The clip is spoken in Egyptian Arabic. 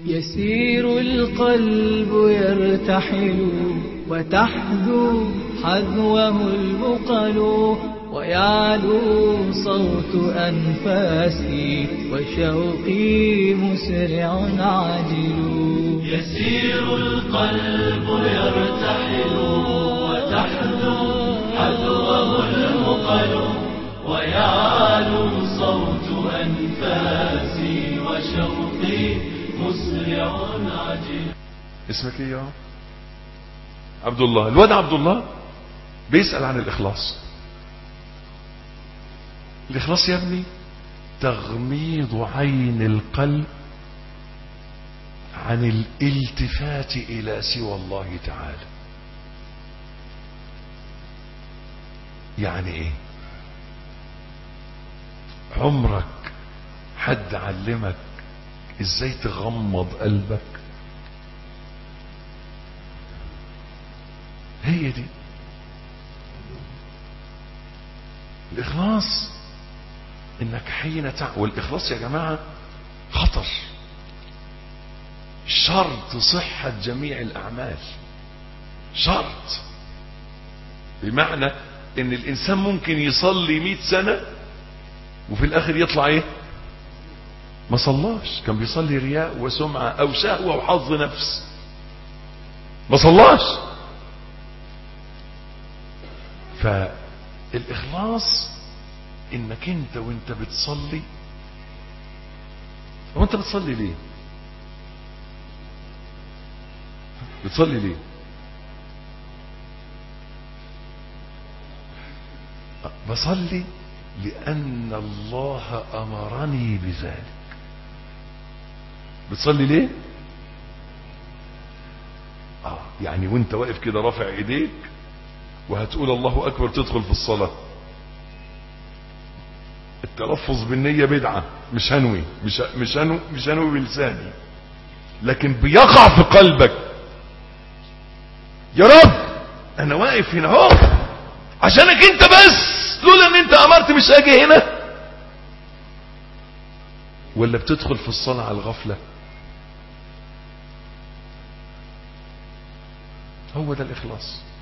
يسير القلب يرتحل وتحذو حذوه البقل ويعلو صوت أنفاسي وشوقي مسرع عاجل يسير القلب يرتحل وتحذو حذوه المقل ويعلو صوت أنفاسي وشوقي مسرع عجل اسمك ايه يا عبد الله الواد عبد الله بيسأل عن الإخلاص الإخلاص يا ابني تغميض عين القلب عن الالتفات إلى سوى الله تعالى يعني ايه عمرك حد علمك ازاي تغمض قلبك هي دي الإخلاص إنك حين تع... والإخلاص يا جماعة خطر شرط صحة جميع الأعمال شرط بمعنى إن الإنسان ممكن يصلي مئة سنة وفي الآخر يطلع إيه ما صلاش كان بيصلي رياء وسمعة أو شهوة وحظ نفس ما صلاش فالإخلاص إنك أنت وأنت بتصلي هو أنت بتصلي ليه بتصلي ليه بصلي لأن الله أمرني بذلك بتصلي ليه آه يعني وانت واقف كده رافع ايديك وهتقول الله اكبر تدخل في الصلاة التلفظ بالنية بدعة مش هنوي مش مش هنوي مش هنوي بلساني لكن بيقع في قلبك يا رب انا واقف هنا اهو عشانك انت بس لولا ان انت امرت مش هاجي هنا ولا بتدخل في الصلاة على الغفلة هو ده الاخلاص